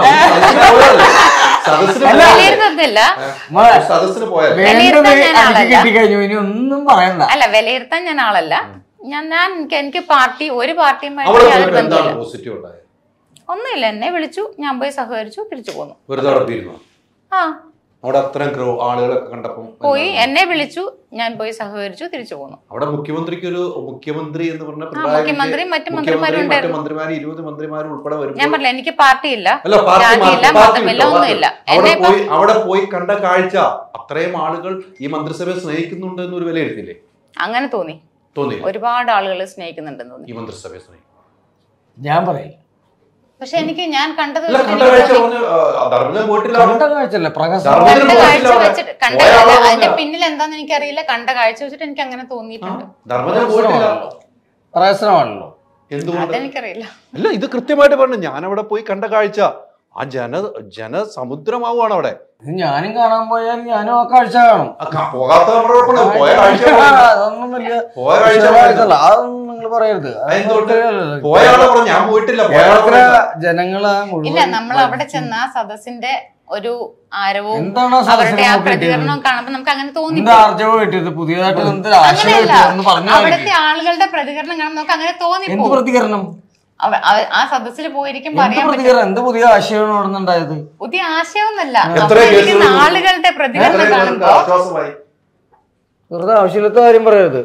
ചോദിക്കില്ല സദസ്സിന് പോയതല്ലേ? സദസ്സിന് പോയതല്ലേ? വിലയിരുത്തത്തില്ല മോളെ, സദസ്സിന് പോയത് വേണ്ടത് വിലയിരുത്താൻ ഞാൻ അലിക്ക് ആളല്ല. കിട്ടിക്കഴിഞ്ഞു ഇനി ഒന്നും പറയണ്ട അല്ല വിലയിരുത്താൻ ഞാൻ ആളല്ല ഞാൻ ഞാൻ എനിക്ക് എനിക്ക് പാർട്ടി ഒരു പാർട്ടിയുമായിട്ട് അവിടെ യാതൊരു പോയിട്ട് എന്താണ് ബന്ധമില്ല പോസിറ്റീവ് ഉണ്ടായത് ഒന്നുമില്ല എന്നെ വിളിച്ചു ഞാൻ പോയി സഹകരിച്ചു തിരിച്ചു പോന്നു വെറുതെ അവിടെ പോയിരുന്നു ആ അവിടെ അത്രയും ക്രോ ആളുകളൊക്കെ കണ്ടപ്പം പോയി എന്താണ്? എന്നെ വിളിച്ചു ഞാൻ പോയി സഹകരിച്ചു തിരിച്ചു പോന്നു അവിടെ മുഖ്യമന്ത്രിക്ക് ഒരു മുഖ്യമന്ത്രി എന്ന് പറഞ്ഞ മുഖ്യമന്ത്രിയും മറ്റ് മന്ത്രിമാരും മറ്റ് ഉണ്ടായിരുന്നു. മന്ത്രിമാരും ഇരുപത് മന്ത്രിമാരും ഉൾപ്പെടെ ഞാൻ വരുമ്പോൾ പറഞ്ഞില്ല എനിക്ക് പാർട്ടിയില്ല അല്ല പാർട്ടി ജാതിയില്ല മാറ്റി, പാർട്ടി മതമില്ല വിട്ടോ, ഒന്നുമില്ല പാർട്ടി. അവിടെ എന്നെ ഇപ്പം പോയി അവിടെ പോയി കണ്ട കാഴ്ച അത്രയും ആളുകൾ ഈ മന്ത്രിസഭയെ സ്നേഹിക്കുന്നുണ്ട് എന്നൊരു വിലയിരുത്തില്ലേ അങ്ങനെ തോന്നി തോന്നി ഒരുപാട് ആളുകൾ സ്നേഹിക്കുന്നുണ്ടെന്ന് തോന്നി ഈ മന്ത്രിസഭയെ സ്നേഹിക്കും ഞാൻ പറയില്ല പക്ഷെ എനിക്ക് ഞാൻ കണ്ടത് അല്ല വെച്ചിട്ട് കണ്ട എനിക്ക് കാഴ്ച തോന്നി. പറഞ്ഞ് ധർമ്മജൻ പോയിട്ടില്ല കണ്ട കാഴ്ചല്ലേ പ്രകാശം ധർമ്മജൻ കണ്ട പോയിട്ടില്ല കാഴ്ച അവിടെ. വെച്ചിട്ട് കണ്ട പോയ ആളാ അതിന്റെ പറഞ്ഞത്. പിന്നിൽ എന്താന്ന് എനിക്കറിയില്ല കണ്ട കാഴ്ച വെച്ചിട്ട് എനിക്ക് അങ്ങനെ തോന്നിയിട്ടുണ്ട് ധർമ്മജൻ പോയിട്ടില്ല പ്രഹസനമാണല്ലോ എന്തുകൊണ്ട് അതെനിക്കറിയില്ല അല്ല ഇത് കൃത്യമായിട്ട് പറഞ്ഞു ഞാൻ അവിടെ പോയി കണ്ട കാഴ്ച ആ ജന ജനസമുദ്രമാവുകയാണ് അവിടെ ഇത് ഞാനും കാണാൻ പോയാൽ ഞാനും ആ കാഴ്ച കാണും ആ ക- പോകാത്ത നമ്മുടെ കുഴപ്പമില്ല. പോയ കാഴ്ച ആ, പറഞ്ഞു. അതൊന്നും വലിയ പോയ കാഴ്ച വിഷയമായിട്ടല്ല. അതൊന്നും നിങ്ങൾ പറയരുത് അത് അതെന്തുകൊണ്ട്? പറയരുത്. പോയ ആളെ പറഞ്ഞു ഞാൻ പോയിട്ടില്ല പോയ ആളെ കേരളത്തിലെ പറഞ്ഞു. ജനങ്ങളെ മുഴുവൻ ഇല്ല നമ്മൾ അവിടെ ചെന്ന ആ സദസ്സിന്റെ ഒരു ആരവവും എന്താണ് ആ സദസ്സിന് അവരുടെ ആ നമുക്ക് കിട്ടിയത്? പ്രതികരണവും കാണുമ്പോൾ നമുക്ക് അങ്ങനെ തോന്നി എന്ത് ആർജവം കിട്ടിയത് പുതിയതായിട്ട് എന്ത് ആശയം അങ്ങനെയല്ല കിട്ടിയതെന്ന് പറഞ്ഞു അവിടുത്തെ ആളുകളുടെ പ്രതികരണം കാണുമ്പോൾ നമുക്ക് അങ്ങനെ എന്ത് തോന്നിപ്പോ പ്രതികരണം ആ സദസ്സിൽ പോയിരിക്കുമ്പോ എന്ത് അറിയാൻ പറ്റും പ്രതികരണം എന്ത് പുതിയ ആശയമാണ് അവിടെ നിന്നുണ്ടായത് പുതിയ ആശയമൊന്നല്ല എത്ര അവിടെ കേസുകൾ ഇരിക്കുന്ന ഉണ്ട്? ആളുകളുടെ പ്രതികരണം എത്രയും പേർക്ക് കാണുമ്പോ ആശ്വാസമായി വെറുതെ ആവശ്യമില്ലാത്ത കാര്യം പറയരുത്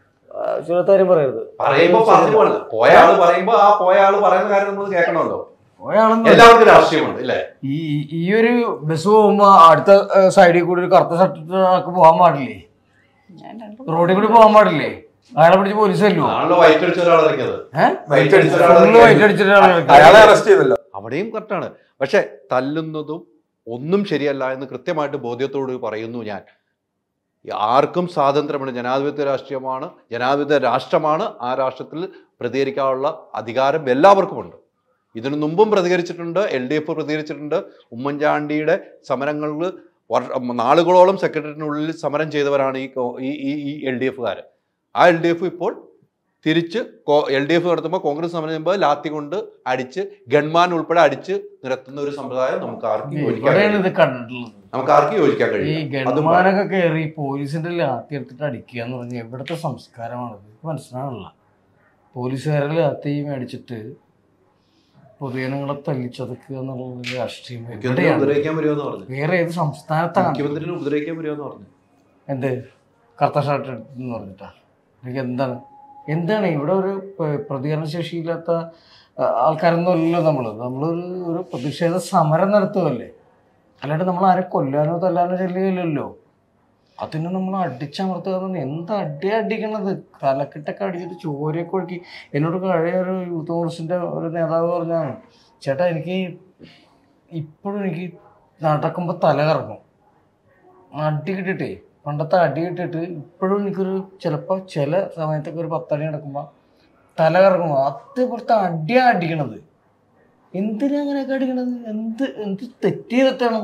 ആവശ്യമില്ലാത്ത കാര്യം പറയരുത് പറയുമ്പോ പറഞ്ഞു പോകണ്ട പോയ ആള് പറയുമ്പോ ആ പോയ ആള് പറയുന്ന കാര്യം നമ്മൾ കേൾക്കണമല്ലോ പോയാളെന്ന് എല്ലാവർക്കും രാഷ്ട്രീയമുണ്ട് അല്ലേ ഈ ഈ ഒരു ബസ് പോകുമ്പോ അടുത്ത സൈഡിൽ കൂടി ഒരു കറുത്ത ഷർട്ട് ആൾക്ക് പോകാൻ പാടില്ലേ ഞാൻ രണ്ടും റോഡിൽ കൂടി പോകാൻ പാടില്ലേ അയാളെ പിടിച്ച് പോലീസ് തല്ലോ ആണല്ലോ വൈറ്റ് അടിച്ച ഒരാൾ ഇറങ്ങിയത് ഏഹ് വൈറ്റ് അടിച്ച ഒരാൾ ഫുള്ള് ഇറങ്ങിയത്. വൈറ്റ് അടിച്ചിട്ട് ഒരാളെ ഇറക്കി. അയാളെ അറസ്റ്റ് ചെയ്തല്ലോ അവിടെയും കറക്റ്റാണ് പക്ഷെ തല്ലുന്നതും ഒന്നും ശരിയല്ല എന്ന് കൃത്യമായിട്ട് ബോധ്യത്തോട് പറയുന്നു ഞാൻ ഈ ആർക്കും സ്വാതന്ത്ര്യമുണ്ട് ജനാധിപത്യ രാഷ്ട്രീയമാണ് ജനാധിപത്യ രാഷ്ട്രമാണ് ആ രാഷ്ട്രത്തിൽ പ്രതികരിക്കാനുള്ള അധികാരം എല്ലാവർക്കുമുണ്ട് ഇതിനു മുമ്പും പ്രതികരിച്ചിട്ടുണ്ട് എൽ ഡി എഫ് പ്രതികരിച്ചിട്ടുണ്ട് ഉമ്മൻചാണ്ടിയുടെ സമരങ്ങളിൽ വർഷ നാളുകളോളം സെക്രട്ടറിനുള്ളിൽ സമരം ചെയ്തവരാണ് ഈ കോ- ഈ ഈ ഈ എൽ ഡി എഫുകാർ ആ എൽ ഡി എഫ് ഇപ്പോൾ തിരിച്ച് എൽ ഡി എഫ് നടത്തുമ്പോൾ കോൺഗ്രസ് സമരം ചെയ്യുമ്പോൾ ലാത്തി കൊണ്ട് അടിച്ച് ഗൺമാൻ ഉൾപ്പെടെ അടിച്ച് നിരത്തുന്ന ഒരു സമ്പ്രദായം നമുക്ക് ആർക്കും യോജിക്കാൻ ഇവിടെയാണ് കഴിയില്ല. ഇത് കണ്ടിട്ടുള്ളത് നമുക്ക് ആർക്കും യോജിക്കാൻ ഈ കഴിയില്ല അതും ഗൺമാനൊക്കെ കയറി പോലീസിന്റെ ലാത്തി എടുത്തിട്ട് അടിക്കുക എന്ന് പറഞ്ഞാൽ എവിടുത്തെ സംസ്കാരമാണത് എനിക്ക് മനസ്സിലാവില്ല പോലീസുകാരെ ലാത്തി മേടിച്ചിട്ട് പൊതുജനങ്ങളെ തല്ലിച്ചതക്കുക എന്നുള്ളത് രാഷ്ട്രീയം മുഖ്യമന്ത്രി എവിടെയാണ് ഉപദ്രവിക്കാൻ വരുമെന്ന് പറഞ്ഞു വേറെ ഏത് സംസ്ഥാനത്താണ് മുഖ്യമന്ത്രിനെ ഉപദ്രവിക്കാൻ വരുമെന്ന് പറഞ്ഞു എന്ത് കറുത്ത ഷർട്ട് എന്ന് പറഞ്ഞിട്ടാ എനിക്ക് എന്താണ് എന്താണ് ഇവിടെ ഒരു പ- പ്രതികരണശേഷിയില്ലാത്ത ആ, ആൾക്കാരൊന്നും അല്ലല്ലോ നമ്മൾ നമ്മളൊരു ഒരു പ്രതിഷേധ സമരം നടത്തുമല്ലേ അല്ലാണ്ട് നമ്മൾ ആരെ കൊല്ലാനോ തല്ലാനോ ചെല്ലുകയില്ലല്ലോ അതിന് നമ്മൾ അടിച്ചമർത്തുക എന്ന് പറഞ്ഞാൽ എന്താ അടിയാ അടിക്കണത് തലക്കെട്ടൊക്കെ അടിച്ചിട്ട് ചോരയൊക്കെ ഒഴുക്കി എന്നോട് കഴിയ ഒരു യൂത്ത് കോൺഗ്രസിൻ്റെ ഒരു നേതാവ് പറഞ്ഞാണ് ചേട്ടാ എനിക്ക് ഇപ്പോഴും എനിക്ക് നടക്കുമ്പോൾ തല കറങ്ങും അടി കിട്ടിയിട്ടേ പണ്ടത്തെ അടി കിട്ടിയിട്ട് ഇപ്പോഴും എനിക്കൊരു ചിലപ്പോൾ ചില സമയത്തൊക്കെ ഒരു പത്തടി നടക്കുമ്പോൾ തല കറങ്ങും അതേപോലത്തെ അടിയാ അടിക്കണത് എന്തിനാ അങ്ങനെയൊക്കെ അടിക്കണത് എന്ത് എന്ത് തെറ്റ് ചെയ്തിട്ടാണ്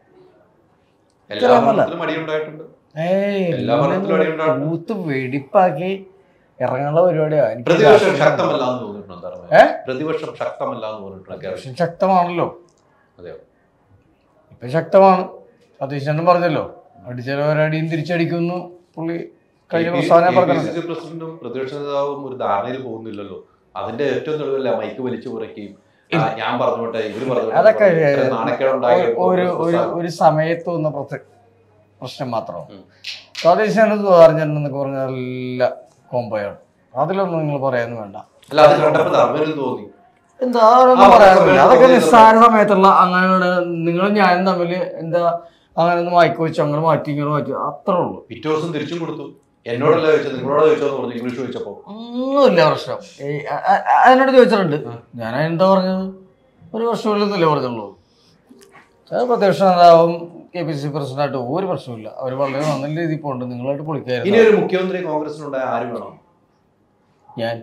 എല്ലാ ഇത്രയും അല്ല. ഭരണത്തിലും അടിയുണ്ടായിട്ടുണ്ട് ഏയ് എല്ലാ ഭരണത്തിലും അടിയുണ്ടാകും. കൂത്ത് വെടിപ്പാക്കി ഇറങ്ങാനുള്ള പരിപാടിയാ എനിക്ക് പ്രതിപക്ഷം രാഷ്ട്രീയം ശക്തമല്ല എന്ന് തോന്നിയിട്ടുണ്ട് എന്താണ് ഏ? പ്രതിപക്ഷം ശക്തമല്ല എന്ന് തോന്നിയിട്ടുണ്ട് കേരളത്തിൽ. പക്ഷെ ശക്തമാണല്ലോ അതെയോ ഇപ്പൊ ശക്തമാണ് സതീശനും പറഞ്ഞല്ലോ അടിച്ചവരടിയും തിരിച്ചടിക്കുന്നു പുള്ളി കഴിഞ്ഞ പ്രസ്താവന പറഞ്ഞത് KPCC പ്രസിഡന്റും പ്രതിപക്ഷ നേതാവും ഒരു ധാരണയിൽ പോകുന്നില്ലല്ലോ അതിന്റെ ഏറ്റവും തെളിവല്ല മൈക്ക് വലിച്ചു കുറയ്ക്കുകയും ആ, ഞാൻ പറഞ്ഞോട്ടെ ഇവര് പറഞ്ഞോട്ടെ അതൊക്കെ ഇത്രയും നാണക്കേടുണ്ടായി ഒരു- ഒരു ഒരു ഒരു സമയത്ത് വന്ന പ്രസ- പ്രശ്നം മാത്രമാണ് ഉം. സതീശനും സുധാകരനൊക്കെ പറഞ്ഞാൽ എല്ലാ കോമ്പോയാണ് അതിലൊന്നും നിങ്ങൾ പറയാനും വേണ്ട അല്ല അത് കണ്ടപ്പോ ധർമ്മനും തോന്നി എന്താ അതൊന്നും ആ, പറയാനില്ല സമയത്ത് അതൊക്കെ തോന്നിയത് നിസ്സാര സമയത്തുള്ള അങ്ങനെ നിങ്ങളും ഞാനും തമ്മിൽ എന്താ അങ്ങനെ ഒന്ന് മാറ്റി വെച്ചു അങ്ങനെ മാറ്റി ഇങ്ങനെ മാറ്റി അത്രേ ഉള്ളൂ പിറ്റേ ദിവസം തിരിച്ചും കൊടുത്തു എന്നോടല്ല ചോദിച്ചത് നിങ്ങളോട് ചോദിച്ചോന്ന് പറഞ്ഞു ഇംഗ്ലീഷ് ചോദിച്ചപ്പോ ഒന്നുമില്ല പ്രശ്നം ഏയ് അ- അ- അ- അതിനോട് ചോദിച്ചിട്ടുണ്ട് ഞാൻ എന്താ പറഞ്ഞത് ഒരു പ്രശ്നമില്ലെന്നല്ലേ പറഞ്ഞുള്ളൂ ചില പ്രതിപക്ഷ നേതാവും കെ പി സി പ്രസിഡന്റായിട്ട് ഒരു പ്രശ്നമില്ല അവർ വളരെ നല്ല രീതിയിൽ പോകുന്നുണ്ട് നിങ്ങളായിട്ട് ഇനി പൊളിക്കായിരുന്നു ഒരു മുഖ്യമന്ത്രി കോൺഗ്രസിനുണ്ടായ ആര് വേണം ഞാൻ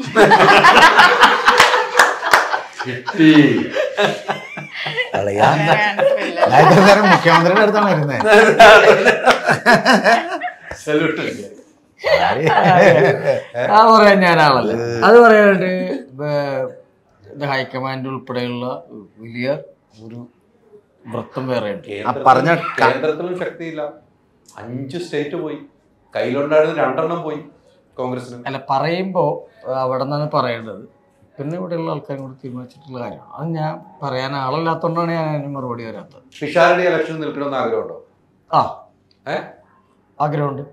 കിട്ടി കളയാ ഞാൻ ഇത്ര നേരം മുഖ്യമന്ത്രിയുടെ അടുത്താണ് വരുന്നത് സല്യൂട്ട് അത് പറയാൻ ഞാനാണല്ലോ അത് പറയാനായിട്ട് വേ- ഇത് ഹൈക്കമാൻഡ് ഉൾപ്പെടെയുള്ള വലിയ ഒരു വൃത്തം വേറെ ഉണ്ട് ആ പറഞ്ഞ ക- കേന്ദ്രത്തിലും ശക്തിയില്ല അഞ്ച് സ്റ്റേറ്റ് പോയി കയ്യിലുണ്ടായിരുന്ന രണ്ടെണ്ണം പോയി കോൺഗ്രസിന് അല്ല പറയുമ്പോൾ അവിടെ നിന്നാണ് പറയേണ്ടത് പിന്നെ ഇവിടെയുള്ള ആൾക്കാരും കൂടി തീരുമാനിച്ചിട്ടുള്ള കാര്യമാണ് അത് ഞാൻ പറയാൻ ആളല്ലാത്തതുകൊണ്ടാണ് ഞാൻ അതിന് മറുപടി വരാത്തത് പിഷാരടി ഇലക്ഷൻ നിൽക്കണമെന്ന് ആഗ്രഹമുണ്ടോ ആ ഏ ആഗ്രഹമുണ്ട്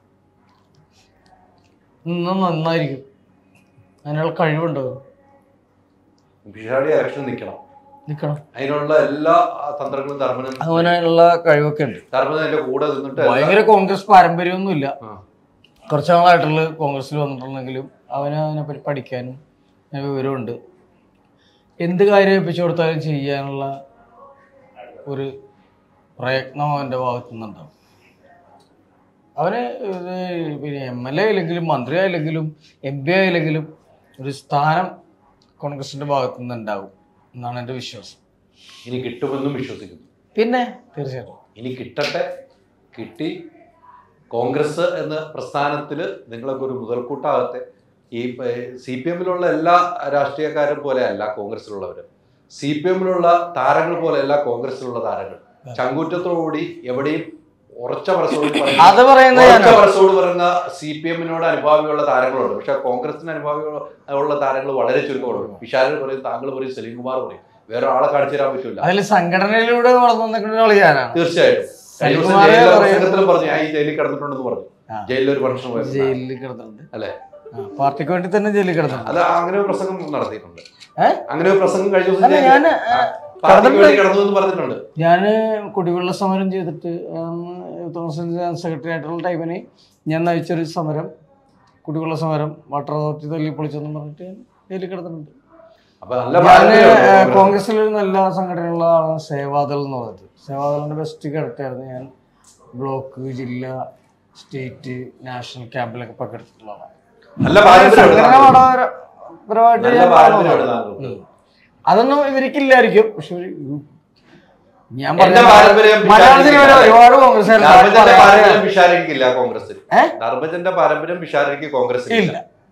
നിന്നാ നന്നായിരിക്കും അതിനുള്ള കഴിവുണ്ടോ പിഷാരടി ഇലക്ഷൻ നിൽക്കണം നിൽക്കണം അതിനുള്ള എല്ലാ തന്ത്രങ്ങളും ധർമ്മനും അവനുള്ള കഴിവൊക്കെ ഉണ്ട് ധർമ്മൻ അതിന്റെ കൂടെ നിന്നിട്ട് എല്ലാ- ഭയങ്കര കോൺഗ്രസ് പാരമ്പര്യമൊന്നുമില്ല ആ. കുറച്ച് നാളായിട്ടുള്ള കോൺഗ്രസ്സിൽ വന്നിട്ടുണ്ടെങ്കിലും അവന് അതിനെപ്പറ്റി പഠിക്കാനും അതിന് വിവരമുണ്ട് എന്ത് കാര്യം ഏൽപ്പിച്ചു കൊടുത്താലും ചെയ്യാനുള്ള ഒരു പ്രയത്നം അവൻ്റെ ഭാഗത്തു നിന്നുണ്ടാവും അവന് ഇത് പിന്നെ എം എൽ എ ആയില്ലെങ്കിലും മന്ത്രി ആയില്ലെങ്കിലും എം പി ആയില്ലെങ്കിലും ഒരു സ്ഥാനം കോൺഗ്രസിൻ്റെ ഭാഗത്തു നിന്ന് ഉണ്ടാവും എന്നാണ് എൻ്റെ വിശ്വാസം ഇനി കിട്ടുമെന്നും വിശ്വസിക്കുന്നു പിന്നെ തീർച്ചയായിട്ടും ഇനി കിട്ടട്ടെ കിട്ടി കോൺഗ്രസ് എന്ന പ്രസ്ഥാനത്തിൽ നിങ്ങളൊക്കെ ഒരു മുതൽക്കൂട്ടാകത്തെ ഈ സി പി എമ്മിലുള്ള എല്ലാ രാഷ്ട്രീയക്കാരും പോലെയല്ല കോൺഗ്രസിലുള്ളവർ സി പി എമ്മിലുള്ള താരങ്ങൾ പോലെയല്ല കോൺഗ്രസിലുള്ള താരങ്ങൾ ചങ്കൂറ്റത്തോടുകൂടി എവിടെയും ഉറച്ച മനസ്സോട് പറയുന്ന- അത് പറയുന്നത് ഉറച്ച ഞാനാണ്. മനസ്സോട് പറയുന്ന സി പി എമ്മിനോട് അനുഭാവിയുള്ള താരങ്ങളുണ്ട് പക്ഷെ കോൺഗ്രസിന് അനുഭാവികൾ ഉള്ള താരങ്ങൾ വളരെ ചുരുക്കമാണ് വിശാലൻ പറയും താങ്കൾ പറയും സലീം കുമാർ പറയും വേറെ ആളെ കാണിച്ചു തരാൻ പറ്റില്ല അതിൽ സംഘടനയിലൂടെ വളർന്നു വന്നിട്ടുള്ള ആള് ഞാനാണ് തീർച്ചയായും കഴിഞ്ഞ ദിവസം സലികുമാറെ ജയിലിലെ പറയും. പ്രസംഗത്തിലും പറഞ്ഞു ഞാൻ ഈ ജയിലിൽ കിടന്നിട്ടുണ്ടെന്ന് പറഞ്ഞു ആ. ജയിലിൽ ഒരു ഫംഗ്ഷൻ പോയപ്പോൾ ജയിലിൽ കിടന്നിട്ടുണ്ട് അല്ലേ ആ, പാർട്ടിക്ക് വേണ്ടി തന്നെ ജയിലിൽ കിടന്നിട്ടുണ്ട് അത് അങ്ങനെ ഒരു പ്രസംഗം നടത്തിയിട്ടുണ്ട് ഏ? അങ്ങനെ ഒരു പ്രസംഗം കഴിഞ്ഞ ദിവസം അല്ല, ചെയ്ത് ഞാന്, ആ, ഏ, പാർട്ടിക്ക് വേണ്ടി കിടന്നു എന്ന് പറഞ്ഞിട്ടുണ്ട് ഞാൻ കുടിവെള്ള സമരം ചെയ്തിട്ട് സെക്രട്ടറി ആയിട്ടുള്ള ടൈമിന് ഞാൻ നയിച്ചൊരു സമരം കുടിവെള്ള സമരം വാട്ടർ അതോറിറ്റി തല്ലി പൊളിച്ചെന്ന് പറഞ്ഞിട്ട് ഞാൻ ജയിലിൽ കിടന്നിട്ടുണ്ട് അപ്പൊ നല്ല ഞാൻ പാരമ്പര്യമാണ് കോൺഗ്രസിൽ ഒരു നല്ല സംഘടനയുള്ള ആളാണ് സേവാദൾ എന്ന് പറഞ്ഞത് സേവാദളിന്റെ ബെസ്റ്റ് കേഡറ്റായിരുന്നു ഞാൻ ബ്ലോക്ക് ജില്ല സ്റ്റേറ്റ് നാഷണൽ ക്യാമ്പിലൊക്കെ പങ്കെടുത്തിട്ടുള്ള ആളാണ് നല്ല പാരമ്പര്യമാണ് സംഘടന താങ്കൾക്ക്. പട- പരമായിട്ട് നല്ല ഞാൻ പാരമ്പര്യമാണ് കാണുന്നത്. താങ്കൾക്ക്. ഉം. അതൊന്നും ഇവർക്കില്ലായിരിക്കും പക്ഷെ ഒരു ഞാൻ എന്റെ പറഞ്ഞ പാരമ്പര്യം മലയാള സിനിമയിലെ ഒരുപാട് ധർമ്മജന്റെ പാരമ്പര്യം കോൺഗ്രസ് വിശാലിക്കില്ല കോൺഗ്രസിൽ ഏ? ധർമ്മജന്റെ പാരമ്പര്യം വിശാലിക്ക് കോൺഗ്രസിൽ ഇല്ല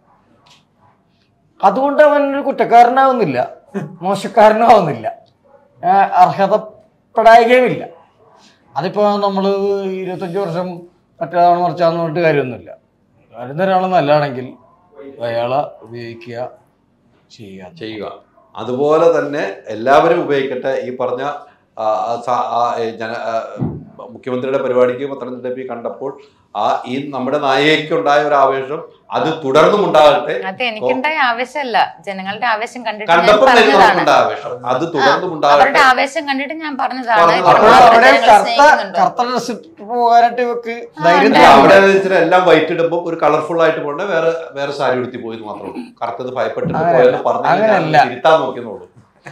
അതുകൊണ്ട് അവൻ ഒരു കുറ്റക്കാരനാവുന്നില്ല മോശക്കാരനാവുന്നില്ല ആ, അർഹതപ്പെടായികയുമില്ല അതിപ്പോ നമ്മള് ഇരുപത്തഞ്ച് വർഷം മറ്റേതാണ് മറിച്ചാന്ന് പറഞ്ഞിട്ട് കാര്യമൊന്നുമില്ല വരുന്ന ഒരാൾ നല്ലതാണെങ്കിൽ അയാളെ ഉപയോഗിക്കുക ചെയ്യുക ചെയ്യുക അതുപോലെ തന്നെ എല്ലാവരും ഉപയോഗിക്കട്ടെ ഈ പറഞ്ഞ ആ, ആ, സ- ആ, ഏ, ജന ആ, മുഖ്യമന്ത്രിയുടെ പരിപാടിക്ക് പത്തനംതിട്ട കണ്ടപ്പോൾ ആ ഈ നമ്മുടെ നായികയ്ക്ക് ഉണ്ടായ ഒരു ആവേശം അത് തുടർന്നും ഉണ്ടാകട്ടെ അത് എനിക്കുണ്ടായ ആവേശമല്ല ജനങ്ങളുടെ ആവേശം കണ്ടിട്ട് ഞാൻ കണ്ടപ്പോൾ തന്നെ പറഞ്ഞതാണ് നമുക്കുണ്ടായ ആവേശം അത് തുടർന്നും അവരുടെ ഉണ്ടാകട്ടെ ആവേശം കണ്ടിട്ട് ഞാൻ പറഞ്ഞതാണ് പറഞ്ഞതാണ്. അപ്പോൾ ഇത്രമാത്രം അവിടെ ജനങ്ങൾ കറുത്ത സ്നേഹിക്കുന്നുണ്ടോ? കറുത്ത ഡ്രസ് പോകാനായിട്ട് ഇവക്ക് ധൈര്യം ഉണ്ട്. അല്ല, തോന്നുന്നു. അവിടെ വെച്ചിട്ട് എല്ലാം വൈറ്റ് ഇടുമ്പോൾ ഒരു കളർഫുൾ ആയിട്ട് പോകണ്ട വേറെ വേറെ സാരി ഉടുത്തി പോയത് മാത്രമേ ഉള്ളൂ കറുത്തത് ഭയപ്പെട്ടിട്ട് അങ്ങനെയല്ല. പോയെന്ന് പറഞ്ഞു അങ്ങനെയല്ല. തിരുത്താൻ നോക്കിയെന്നുള്ളൂ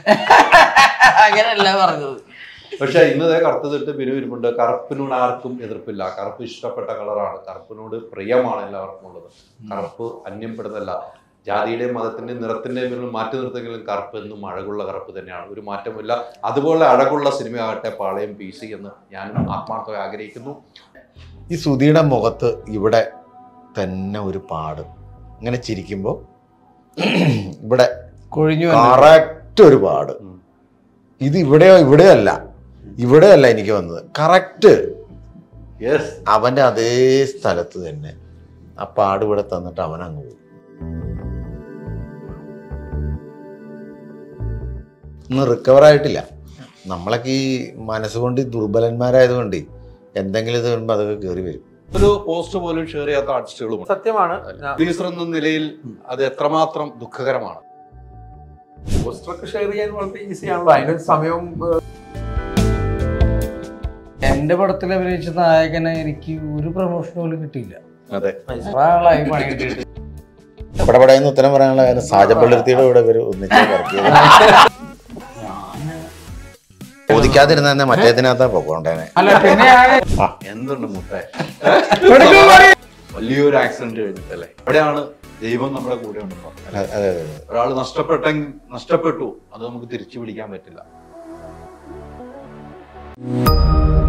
അങ്ങനെയല്ല പറഞ്ഞത് പക്ഷെ ഇന്നതേ കറുത്തതിട്ട് ബിനു ഇരിപ്പുണ്ട് കറുപ്പിനോട് ആർക്കും എതിർപ്പില്ല കറുപ്പ് ഇഷ്ടപ്പെട്ട കളറാണ് കറുപ്പിനോട് പ്രിയമാണ് എല്ലാവർക്കും ഉള്ളത് കറുപ്പ് അന്യപ്പെടുന്നല്ല ജാതിയുടെയും മതത്തിന്റെയും നിറത്തിന്റെയും പേരിൽ മാറ്റി നിർത്തുമെങ്കിലും കറുപ്പ് എന്നും അഴകുള്ള കറുപ്പ് തന്നെയാണ് ഒരു മാറ്റമില്ല അതുപോലെ അഴകുള്ള സിനിമയാകട്ടെ പാളയം പി സി എന്ന് ഞാനും ആത്മാർത്ഥമായി ആഗ്രഹിക്കുന്നു ഈ സുധിയുടെ മുഖത്ത് ഇവിടെ തന്നെ ഒരു പാട് ഇങ്ങനെ ചിരിക്കുമ്പോൾ ഇവിടെ കൊഴിഞ്ഞു വന്നു. കറക്റ്റ് ഒരു പാട് ഉം. ഇത് ഇവിടെയോ ഇവിടെയല്ല ഇവിടെയല്ല എനിക്ക് വന്നത് കറക്റ്റ് യെസ് അവന്റെ അതേ സ്ഥലത്ത് തന്നെ ആ പാട് ഇവിടെ തന്നിട്ട് അവൻ അങ്ങ് പോയി ഒന്നും റിക്കവർ ആയിട്ടില്ല നമ്മളൊക്കെ ഈ മനസ്സുകൊണ്ട് ഈ ദുർബലന്മാരായതുകൊണ്ട് എന്തെങ്കിലും ഇത് വരുമ്പോൾ അതൊക്കെ കയറി വരും ഒരു പോസ്റ്റ് പോലും ഷെയർ ചെയ്യാത്ത ആർട്ടിസ്റ്റുകളുമുണ്ട് സത്യമാണ് പ്രൊഡ്യൂസർ എന്ന നിലയിൽ അത് എത്രമാത്രം ദുഃഖകരമാണ് പോസ്റ്ററൊക്കെ ഷെയർ ചെയ്യാൻ വളരെ ഈസി ആണല്ലോ അതിനൊരു സമയവും ഏഹ്, എന്റെ പടത്തിൽ അഭിനയിച്ച നായകനെ എനിക്ക് ഒരു പ്രൊമോഷൻ പോലും കിട്ടിയില്ല അതെ കുറെ ആളായി പണി കിട്ടിയിട്ട് പടപടയെന്ന് ഉത്തരം പറയാനുള്ള കാര്യം സാജപ്പള്ളിർത്തിയുടെ കൂടെ ഇവർ ഒന്നിച്ച് വർക്ക് ചെയ്ത് ചോദിക്കാതിരുന്ന തന്നെ മറ്റേതിനകത്താ പൊക്കോണ്ടേനെ അല്ല പിന്നെ ഞാൻ എന്തുണ്ട് മുട്ടേ വലിയൊരു ആക്സിഡന്റ് കഴിഞ്ഞിട്ടല്ലേ അവിടെയാണ് ദൈവം നമ്മുടെ കൂടെ ഉണ്ടെന്ന് പറഞ്ഞത് അതെ അതെ അതെ. ഒരാൾ നഷ്ടപ്പെട്ടെങ്കിൽ നഷ്ടപ്പെട്ടു അത് നമുക്ക് തിരിച്ചു പിടിക്കാൻ പറ്റില്ല